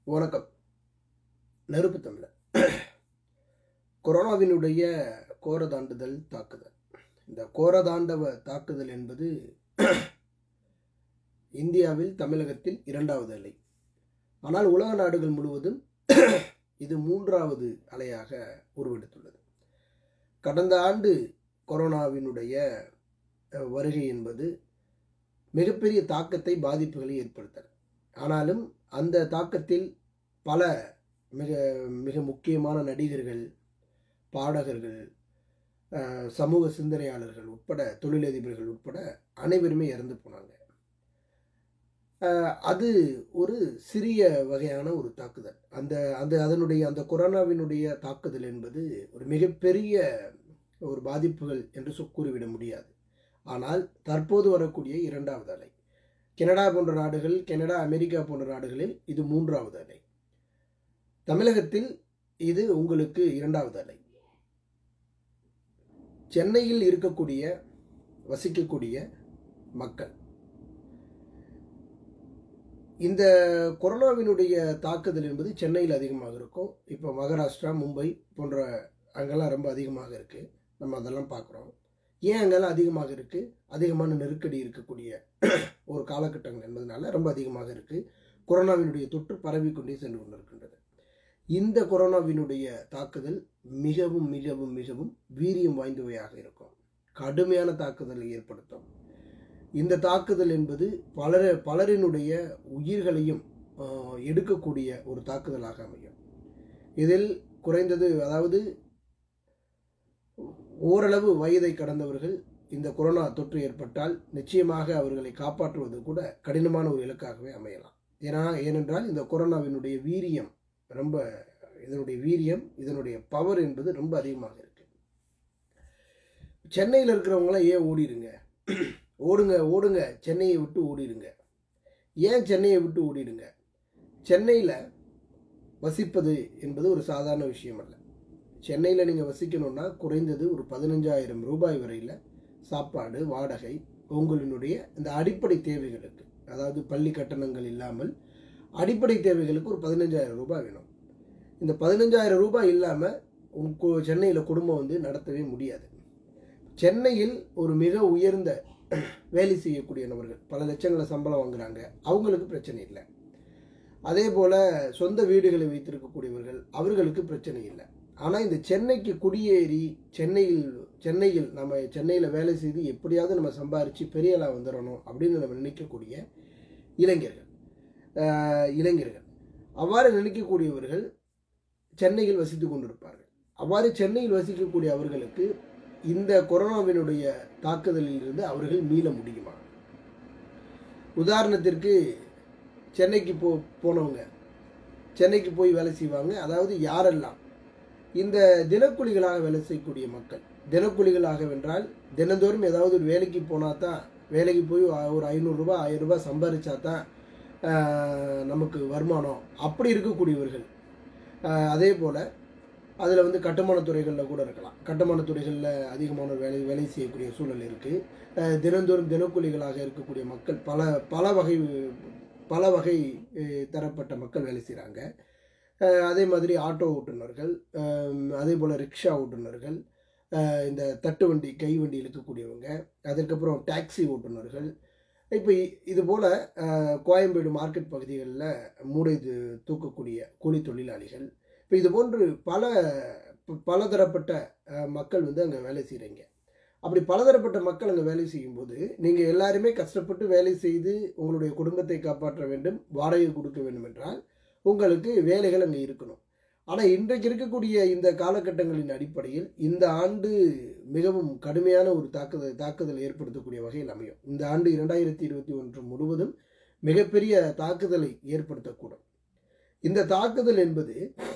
வணக்கம் நெருப்பு தமிழர் கொரோனாவினுடைய கோரதாண்டுதல் தாக்குதல் இந்த கோரதாண்டவ தாக்குதல் என்பது இந்தியாவில் தமிழகத்தில் இரண்டாவது அலை ஆனால் உலக நாடுகள் முழுவதும் இது மூன்றாவது அலையாக உருவெடுத்துள்ளது கடந்த ஆண்டு கொரோனாவினுடைய அஹ், வருகை என்பது மிகப்பெரிய தாக்கத்தை பாதிப்புகளை ஏற்படுத்தல ஆனாலும் அந்த தாக்கத்தில் பல மிக மிக முக்கியமான நடிகர்கள் பாடகர்கள் அஹ், சமூக சிந்தனையாளர்கள் உட்பட தொழிலதிபர்கள் உட்பட அனைவருமே இறந்து போனாங்க அஹ், அது ஒரு சிறிய வகையான ஒரு தாக்குதல் அந்த அந்த அதனுடைய அந்த கொரோனாவினுடைய தாக்குதல் என்பது ஒரு மிகப்பெரிய ஒரு பாதிப்புகள் என்று சொ- கூறிவிட முடியாது ஆனால் தற்போது வரக்கூடிய இரண்டாவது அலை கனடா போன்ற நாடுகள் கனடா அமெரிக்கா போன்ற நாடுகளில் இது மூன்றாவது அலை தமிழகத்தில் இது உங்களுக்கு இரண்டாவது அலை சென்னையில் இருக்கக்கூடிய வசிக்கக்கூடிய மக்கள் இந்த கொரோனாவினுடைய தாக்குதல் என்பது சென்னையில் அதிகமாக இருக்கும் இப்போ மகாராஷ்டிரா மும்பை போன்ற அங்கெல்லாம் ரொம்ப அதிகமாக இருக்குது நம்ம அதெல்லாம் பார்க்குறோம் ஏன் அங்கெல்லாம் அதிகமாக இருக்குது அதிகமான நெருக்கடி இருக்கக்கூடிய ஒரு காலகட்டங்கள் என்பதனால ரொம்ப அதிகமாக இருக்குது கொரோனாவினுடைய தொற்று பரவிக்கொண்டே சென்று கொண்டிருக்கின்றது இந்த கொரோனாவினுடைய தாக்குதல் மிகவும் மிகவும் மிகவும் வீரியம் வாய்ந்தவையாக இருக்கும் கடுமையான தாக்குதலை ஏற்படுத்தும் இந்த தாக்குதல் என்பது பலர பலரினுடைய உயிர்களையும் ஆஹ், எடுக்கக்கூடிய ஒரு தாக்குதலாக அமையும் இதில் குறைந்தது அதாவது ஓரளவு வயதை கடந்தவர்கள் இந்த கொரோனா தொற்று ஏற்பட்டால் நிச்சயமாக அவர்களை காப்பாற்றுவது கூட கடினமான ஒரு இலக்காகவே அமையலாம் ஏன்னா ஏனென்றால் இந்த கொரோனாவினுடைய வீரியம் ரொம்ப இதனுடைய வீரியம் இதனுடைய பவர் என்பது ரொம்ப அதிகமாக இருக்கு சென்னையில் இருக்கிறவங்களாம் ஏன் ஓடிடுங்க ஓடுங்க ஓடுங்க சென்னையை விட்டு ஓடிடுங்க ஏன் சென்னையை விட்டு ஓடிடுங்க சென்னையில் வசிப்பது என்பது ஒரு சாதாரண விஷயம் அல்ல சென்னையில் நீங்கள் வசிக்கணும்னா குறைந்தது ஒரு பதினஞ்சாயிரம் ரூபாய் வரையில் சாப்பாடு வாடகை உங்களினுடைய இந்த அடிப்படை தேவைகளுக்கு அதாவது பள்ளி கட்டணங்கள் இல்லாமல் அடிப்படை தேவைகளுக்கு ஒரு பதினஞ்சாயிரம் ரூபாய் வேணும் இந்த பதினஞ்சாயிரம் ரூபாய் இல்லாமல் உங்க சென்னையில் குடும்பம் வந்து நடத்தவே முடியாது சென்னையில் ஒரு மிக உயர்ந்த வேலை செய்யக்கூடிய நபர்கள் பல லட்சங்களை சம்பளம் வாங்குறாங்க அவங்களுக்கு பிரச்சனை இல்லை அதே போல் சொந்த வீடுகளை வைத்திருக்கக்கூடியவர்கள் அவர்களுக்கு பிரச்சனை இல்லை ஆனால் இந்த சென்னைக்கு குடியேறி சென்னையில் சென்னையில் நம்ம சென்னையில் வேலை செய்து எப்படியாவது நம்ம சம்பாரித்து பெரிய ஆளா வந்துடணும் அப்படின்னு நம்ம நினைக்கக்கூடிய இளைஞர்கள் ஆஹ் இளைஞர்கள் அவ்வாறு நினைக்கக்கூடியவர்கள் சென்னையில் வசித்து கொண்டிருப்பார்கள் அவ்வாறு சென்னையில் வசிக்கக்கூடிய அவர்களுக்கு இந்த கொரோனாவினுடைய தாக்குதலில் இருந்து அவர்கள் மீள முடியுமா உதாரணத்திற்கு சென்னைக்கு போ போனவங்க சென்னைக்கு போய் வேலை செய்வாங்க அதாவது யாரெல்லாம் இந்த தினக்கூலிகளாக வேலை செய்யக்கூடிய மக்கள் தினக்கூலிகளாக வென்றால் தினந்தோறும் ஏதாவது ஒரு வேலைக்கு போனால் தான் வேலைக்கு போய் ஒரு ஐநூறுரூவா ஆயிரம் ரூபாய் சம்பாரிச்சா தான் ஆஹ், நமக்கு வருமானம் அப்படி இருக்கக்கூடியவர்கள் ஆஹ், அதே போல் அதில் வந்து கட்டுமான துறைகளில் கூட இருக்கலாம் கட்டுமான துறைகளில் அதிகமான வேலை வேலை செய்யக்கூடிய சூழல் இருக்குது தினந்தோறும் தினக்கூலிகளாக இருக்கக்கூடிய மக்கள் பல பல வகை பல வகை அஹ், தரப்பட்ட மக்கள் வேலை செய்கிறாங்க அதே மாதிரி ஆட்டோ ஓட்டுநர்கள் அஹ், அதே போல் ரிக்ஷா ஓட்டுநர்கள் அஹ், இந்த தட்டு வண்டி கை வண்டி இழுக்கக்கூடியவங்க அதற்கப்புறம் டாக்ஸி ஓட்டுநர்கள் இப்போ இது போல் கோயம்பேடு மார்க்கெட் பகுதிகளில் மூடை து- தூக்கக்கூடிய கூலி தொழிலாளிகள் இப்போ இது போன்று பல ப- பலதரப்பட்ட அஹ், மக்கள் வந்து அங்கே வேலை செய்கிறீங்க அப்படி பலதரப்பட்ட மக்கள் அங்கே வேலை செய்யும்போது நீங்கள் எல்லாருமே கஷ்டப்பட்டு வேலை செய்து உங்களுடைய குடும்பத்தை காப்பாற்ற வேண்டும் வாடகை கொடுக்க வேண்டும் என்றால் உங்களுக்கு வேலைகள் அங்கே இருக்கணும் ஆனால் இன்றைக்கு இருக்கக்கூடிய இந்த காலகட்டங்களின் அடிப்படையில் இந்த ஆண்டு மிகவும் கடுமையான ஒரு தாக்குதல் தாக்குதல் ஏற்படுத்தக்கூடிய வகையில் அமையும் இந்த ஆண்டு இரண்டாயிரத்தி இருபத்தி ஒன்று முழுவதும் மிகப்பெரிய தாக்குதலை ஏற்படுத்தக்கூடும் இந்த தாக்குதல் என்பது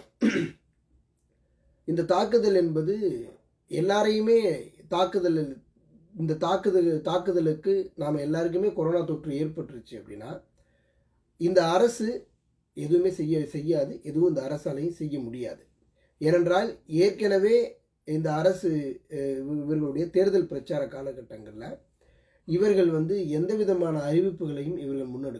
இந்த தாக்குதல் என்பது எல்லாரையுமே தாக்குதல் இந்த தாக்குதல் தாக்குதலுக்கு நாம் எல்லாருக்குமே கொரோனா தொற்று ஏற்பட்டுருச்சு அப்படின்னா இந்த அரசு எதுவுமே செய்ய செய்யாது எதுவும் இந்த அரசாலையும் செய்ய முடியாது ஏனென்றால் ஏற்கனவே இந்த அரசு அஹ், இவர்களுடைய தேர்தல் பிரச்சார காலகட்டங்களில் இவர்கள் வந்து எந்த விதமான அறிவிப்புகளையும் இவர்கள் முன்னெடுக்கல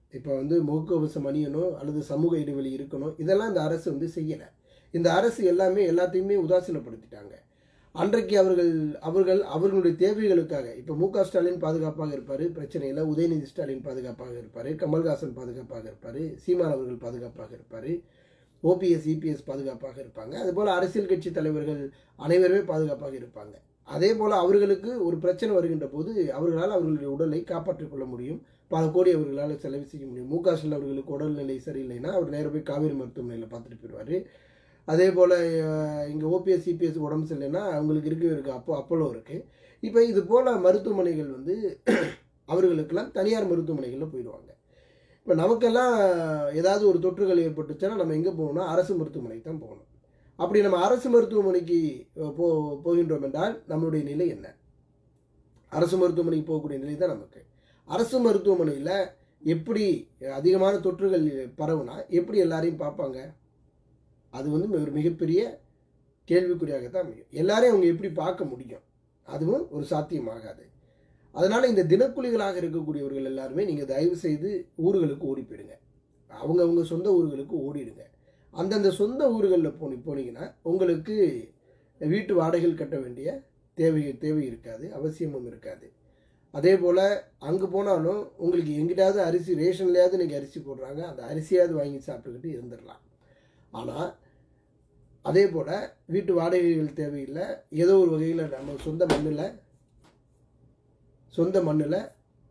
இப்போ வந்து முகக்கவசம் அணியணும் அல்லது சமூக இடைவெளி இருக்கணும் இதெல்லாம் இந்த அரசு வந்து செய்யலை இந்த அரசு எல்லாமே எல்லாத்தையுமே உதாசீனப்படுத்திட்டாங்க அன்றைக்கு அவர்கள் அவர்கள் அவர்களுடைய தேவைகளுக்காக இப்போ மு க ஸ்டாலின் பாதுகாப்பாக இருப்பார் பிரச்சனை இல்லை உதயநிதி ஸ்டாலின் பாதுகாப்பாக இருப்பார் கமல்ஹாசன் பாதுகாப்பாக இருப்பார் சீமான் அவர்கள் பாதுகாப்பாக இருப்பார் ஓபிஎஸ் இபிஎஸ் பாதுகாப்பாக இருப்பாங்க அதுபோல் அரசியல் கட்சி தலைவர்கள் அனைவருமே பாதுகாப்பாக இருப்பாங்க அதே போல் அவர்களுக்கு ஒரு பிரச்சனை வருகின்ற போது அவர்களால் அவர்களுடைய உடலை காப்பாற்றிக் கொள்ள முடியும் பல கோடி அவர்களால் செலவு செய்ய முடியும் மு க ஸ்டாலின் அவர்களுக்கு உடல்நிலை சரியில்லைன்னா அவர் நேராக போய் காவேரி மருத்துவமனையில் பார்த்துட்டு போயிடுவார் அதே போல் இங்கே ஓபிஎஸ் சிபிஎஸ் உடம்பு சரியில்லைன்னா அவங்களுக்கு இருக்கு இருக்கு அப்போ அப்போலோ இருக்குது இப்போ இது போல் மருத்துவமனைகள் வந்து அவர்களுக்கெல்லாம் தனியார் மருத்துவமனைகளில் போயிடுவாங்க இப்போ நமக்கெல்லாம் ஏதாவது ஒரு தொற்றுகள் ஏற்பட்டுச்சுன்னா நம்ம எங்கே போகணும்னா அரசு மருத்துவமனைக்கு தான் போகணும் அப்படி நம்ம அரசு மருத்துவமனைக்கு போ போகின்றோம் என்றால் நம்மளுடைய நிலை என்ன அரசு மருத்துவமனைக்கு போகக்கூடிய நிலை தான் நமக்கு அரசு மருத்துவமனையில் எப்படி அதிகமான தொற்றுகள் பரவுனா எப்படி எல்லாரையும் பார்ப்பாங்க அது வந்து ஒரு மிகப்பெரிய கேள்விக்குறியாகத்தான் அமையும் எல்லாரையும் அவங்க எப்படி பார்க்க முடியும் அதுவும் ஒரு சாத்தியமாகாது அதனால இந்த தினக்கூலிகளாக இருக்கக்கூடியவர்கள் எல்லாருமே நீங்கள் தயவு செய்து ஊர்களுக்கு ஓடி போயிடுங்க அவங்க அவங்க சொந்த ஊர்களுக்கு ஓடிடுங்க அந்தந்த சொந்த ஊர்களில் போனி போனீங்கன்னா உங்களுக்கு வீட்டு வாடகைகள் கட்ட வேண்டிய தேவை தேவை இருக்காது அவசியமும் இருக்காது அதே போல் அங்கே போனாலும் உங்களுக்கு எங்கிட்டாவது அரிசி ரேஷன்லையாவது இன்றைக்கி அரிசி போடுறாங்க அந்த அரிசியாவது வாங்கி சாப்பிட்டுக்கிட்டு இருந்துடலாம் ஆனால் அதே போல் வீட்டு வாடகைகள் தேவையில்லை ஏதோ ஒரு வகையில் நம்ம சொந்த மண்ணில் சொந்த மண்ணில்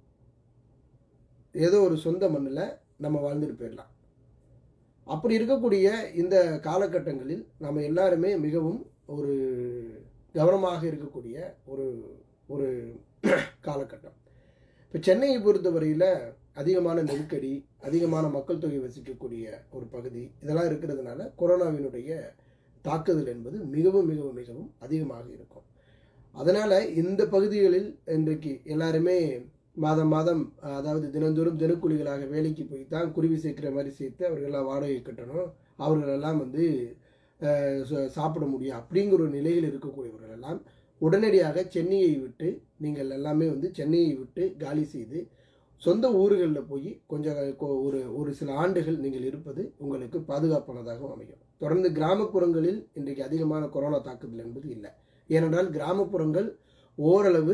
ஏதோ ஒரு சொந்த மண்ணில் நம்ம வாழ்ந்துட்டு போயிடலாம் அப்படி இருக்கக்கூடிய இந்த காலகட்டங்களில் நம்ம எல்லாருமே மிகவும் ஒரு கவனமாக இருக்கக்கூடிய ஒரு ஒரு காலகட்டம் இப்போ சென்னையை பொறுத்தவரையில் அதிகமான நெருக்கடி அதிகமான மக்கள் தொகை வசிக்கக்கூடிய ஒரு பகுதி இதெல்லாம் இருக்கிறதுனால கொரோனாவினுடைய தாக்குதல் என்பது மிகவும் மிகவும் மிகவும் அதிகமாக இருக்கும் அதனால் இந்த பகுதிகளில் இன்றைக்கு எல்லாருமே மாதம் மாதம் அதாவது தினந்தோறும் தினக்கூலிகளாக வேலைக்கு போய் தான் குருவி சேர்க்கிற மாதிரி சேர்த்து அவர்களெல்லாம் வாடகை கட்டணும் அவர்களெல்லாம் வந்து சாப்பிட முடியும் அப்படிங்கிற ஒரு நிலையில் இருக்கக்கூடியவர்கள் எல்லாம் உடனடியாக சென்னையை விட்டு நீங்கள் எல்லாமே வந்து சென்னையை விட்டு காலி செய்து சொந்த ஊர்களில் போய் கொஞ்சம் ஒரு ஒரு சில ஆண்டுகள் நீங்கள் இருப்பது உங்களுக்கு பாதுகாப்பானதாக அமையும் தொடர்ந்து கிராமப்புறங்களில் இன்றைக்கு அதிகமான கொரோனா தாக்குதல் என்பது இல்லை ஏனென்றால் கிராமப்புறங்கள் ஓரளவு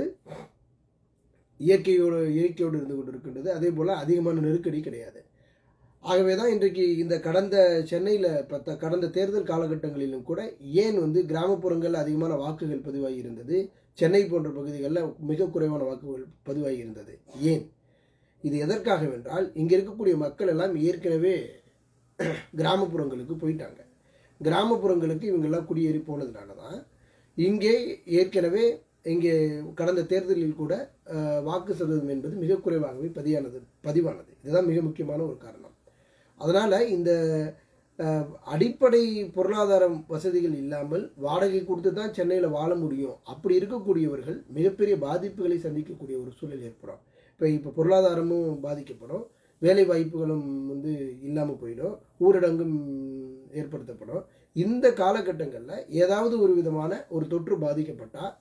இயற்கையோடு இயற்கையோடு இருந்து கொண்டு இருக்கின்றது அதே போல் அதிகமான நெருக்கடி கிடையாது ஆகவே தான் இன்றைக்கு இந்த கடந்த சென்னையில் பத்த கடந்த தேர்தல் காலகட்டங்களிலும் கூட ஏன் வந்து கிராமப்புறங்களில் அதிகமான வாக்குகள் பதிவாகி இருந்தது சென்னை போன்ற பகுதிகளில் மிக குறைவான வாக்குகள் பதிவாகி இருந்தது ஏன் இது எதற்காக வென்றால் இங்கே இருக்கக்கூடிய மக்கள் எல்லாம் ஏற்கனவே கிராமப்புறங்களுக்கு போயிட்டாங்க கிராமப்புறங்களுக்கு இவங்கெல்லாம் குடியேறி போனதுனால தான் இங்கே ஏற்கனவே இங்கே கடந்த தேர்தலில் கூட வாக்கு சதவீதம் என்பது மிக குறைவாகவே பதிவானது பதிவானது இதுதான் மிக முக்கியமான ஒரு காரணம் அதனால் இந்த அடிப்படை பொருளாதாரம் வசதிகள் இல்லாமல் வாடகை கொடுத்து தான் சென்னையில் வாழ முடியும் அப்படி இருக்கக்கூடியவர்கள் மிகப்பெரிய பாதிப்புகளை சந்திக்கக்கூடிய ஒரு சூழல் ஏற்படும் இப்போ இப்போ பொருளாதாரமும் பாதிக்கப்படும் வேலை வாய்ப்புகளும் வந்து இல்லாமல் போயிடும் ஊரடங்கும் ஏற்படுத்தப்படும் இந்த காலகட்டங்களில் ஏதாவது ஒரு விதமான ஒரு தொற்று பாதிக்கப்பட்டால்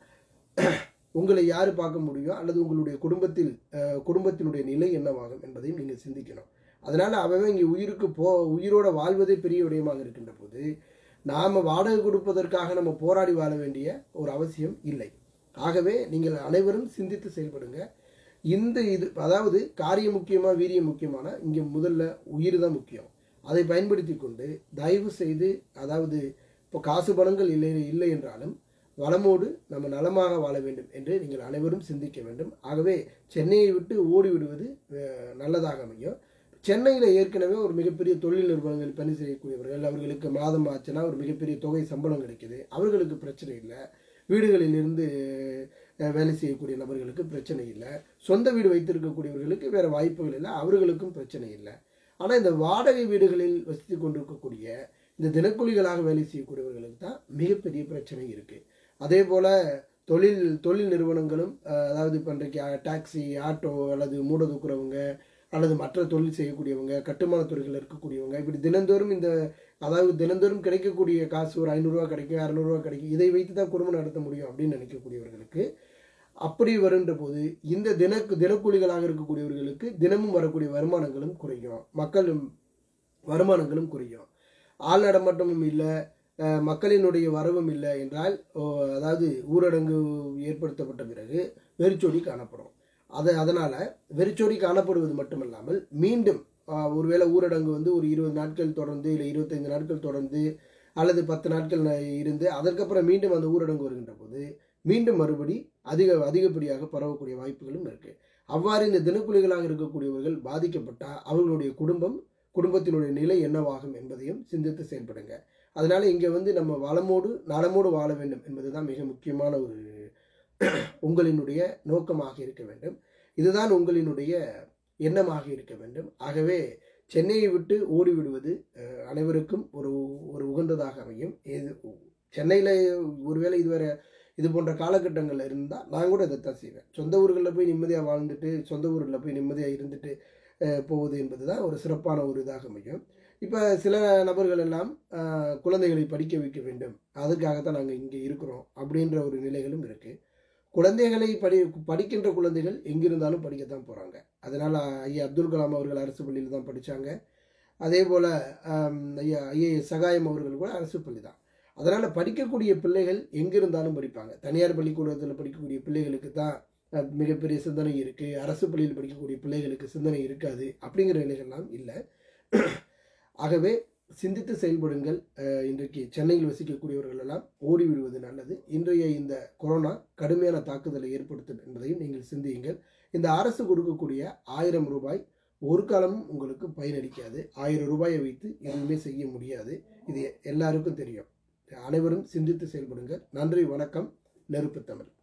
உங்களை யார் பார்க்க முடியும் அல்லது உங்களுடைய குடும்பத்தில் குடும்பத்தினுடைய நிலை என்னவாகும் என்பதையும் நீங்கள் சிந்திக்கணும் அதனால் அவன் இங்கே உயிருக்கு போ உயிரோட வாழ்வதே பெரிய விடயமாக இருக்கின்ற போது நாம் வாடகை கொடுப்பதற்காக நம்ம போராடி வாழ வேண்டிய ஒரு அவசியம் இல்லை ஆகவே நீங்கள் அனைவரும் சிந்தித்து செயல்படுங்க இந்த இது அதாவது காரியம் முக்கியமாக வீரியம் முக்கியமான இங்கே முதல்ல உயிர் தான் முக்கியம் அதை பயன்படுத்தி கொண்டு தயவு செய்து அதாவது இப்போ காசு பணங்கள் இல்லை இல்லை என்றாலும் வளமோடு நம்ம நலமாக வாழ வேண்டும் என்று நீங்கள் அனைவரும் சிந்திக்க வேண்டும் ஆகவே சென்னையை விட்டு ஓடி விடுவது நல்லதாக அமையும் சென்னையில் ஏற்கனவே ஒரு மிகப்பெரிய தொழில் நிறுவனங்கள் பணி செய்யக்கூடியவர்கள் அவர்களுக்கு மாதம் ஆச்சுன்னா ஒரு மிகப்பெரிய தொகை சம்பளம் கிடைக்குது அவர்களுக்கு பிரச்சனை இல்லை வீடுகளில் இருந்து வேலை செய்யக்கூடிய நபர்களுக்கு பிரச்சனை இல்லை சொந்த வீடு வைத்திருக்கக்கூடியவர்களுக்கு வேறு வாய்ப்புகள் இல்லை அவர்களுக்கும் பிரச்சனை இல்லை ஆனால் இந்த வாடகை வீடுகளில் வசித்து கொண்டிருக்கக்கூடிய இந்த தினக்கூலிகளாக வேலை செய்யக்கூடியவர்களுக்கு தான் மிகப்பெரிய பிரச்சனை இருக்குது அதே போல் தொழில் தொழில் நிறுவனங்களும் அதாவது இப்போ இன்றைக்கு டாக்ஸி ஆட்டோ அல்லது மூட தூக்குறவங்க அல்லது மற்ற தொழில் செய்யக்கூடியவங்க கட்டுமான துறைகளில் இருக்கக்கூடியவங்க இப்படி தினந்தோறும் இந்த அதாவது தினந்தோறும் கிடைக்கக்கூடிய காசு ஒரு ஐநூறுரூவா கிடைக்கும் அறநூறுவா கிடைக்கும் இதை வைத்து தான் குடும்பம் நடத்த முடியும் அப்படின்னு நினைக்கக்கூடியவர்களுக்கு அப்படி வருகின்ற போது இந்த தினக்கு தினக்கூலிகளாக இருக்கக்கூடியவர்களுக்கு தினமும் வரக்கூடிய வருமானங்களும் குறையும் மக்களும் வருமானங்களும் குறையும் ஆள் நடமாட்டமும் இல்லை அஹ், மக்களினுடைய வரவும் இல்லை என்றால் ஓ, அதாவது ஊரடங்கு ஏற்படுத்தப்பட்ட பிறகு வெறிச்சொடி காணப்படும் அது அதனால் வெறிச்சொடி காணப்படுவது மட்டுமல்லாமல் மீண்டும் அஹ், ஒருவேளை ஊரடங்கு வந்து ஒரு இருபது நாட்கள் தொடர்ந்து இல்லை இருபத்தைந்து நாட்கள் தொடர்ந்து அல்லது பத்து நாட்கள் ந- இருந்து அதற்கப்புறம் மீண்டும் அந்த ஊரடங்கு வருகின்ற போது மீண்டும் மறுபடி அதிக அதிகப்படியாக பரவக்கூடிய வாய்ப்புகளும் இருக்கு அவ்வாறு இந்த தினக்கூலிகளாக இருக்கக்கூடியவர்கள் பாதிக்கப்பட்டால் அவர்களுடைய குடும்பம் குடும்பத்தினுடைய நிலை என்னவாகும் என்பதையும் சிந்தித்து செயல்படுங்க அதனால இங்க வந்து நம்ம வளமோடு நலமோடு வாழ வேண்டும் என்பதுதான் மிக முக்கியமான ஒரு உங்களினுடைய நோக்கமாக இருக்க வேண்டும் இதுதான் உங்களினுடைய எண்ணமாக இருக்க வேண்டும் ஆகவே சென்னையை விட்டு ஓடிவிடுவது அஹ், அனைவருக்கும் ஒரு ஒரு உகந்ததாக அமையும் இது சென்னையில் ஒருவேளை இதுவரை இது போன்ற காலகட்டங்களில் இருந்தால் நான் கூட இதைத்தான் செய்வேன் சொந்த ஊர்களில் போய் நிம்மதியாக வாழ்ந்துட்டு சொந்த ஊரில் போய் நிம்மதியாக இருந்துட்டு அஹ், போவது என்பது தான் ஒரு சிறப்பான ஒரு இதாக அமையும் இப்போ சில நபர்கள் எல்லாம் அஹ், குழந்தைகளை படிக்க வைக்க வேண்டும் அதுக்காகத்தான் நாங்கள் இங்கே இருக்கிறோம் அப்படின்ற ஒரு நிலைகளும் இருக்குது குழந்தைகளை படி படிக்கின்ற குழந்தைகள் எங்கிருந்தாலும் படிக்கத்தான் போகிறாங்க அதனால் ஐயா அப்துல் கலாம் அவர்கள் அரசு பள்ளியில் தான் படித்தாங்க அதே போல் ஐயா ஐஏஎஸ் சகாயம் அவர்கள் கூட அரசு பள்ளி தான் அதனால் படிக்கக்கூடிய பிள்ளைகள் எங்கிருந்தாலும் படிப்பாங்க தனியார் பள்ளிக்கூடத்தில் படிக்கக்கூடிய பிள்ளைகளுக்கு தான் அஹ், மிகப்பெரிய சிந்தனை இருக்குது அரசு பள்ளியில் படிக்கக்கூடிய பிள்ளைகளுக்கு சிந்தனை இருக்காது அப்படிங்கிற நிலைகள்லாம் இல்லை ஆகவே சிந்தித்து செயல்படுங்கள் அஹ், இன்றைக்கு சென்னையில் வசிக்கக்கூடியவர்கள் எல்லாம் ஓடிவிடுவது நல்லது இன்றைய இந்த கொரோனா கடுமையான தாக்குதலை ஏற்படுத்தும் என்பதையும் நீங்கள் சிந்தியுங்கள் இந்த அரசு கொடுக்கக்கூடிய ஆயிரம் ரூபாய் ஒரு காலமும் உங்களுக்கு பயனளிக்காது ஆயிரம் ரூபாயை வைத்து எதுவுமே செய்ய முடியாது இது எல்லாருக்கும் தெரியும் அனைவரும் சிந்தித்து செயல்படுங்கள் நன்றி வணக்கம் நெருப்பு தமிழ்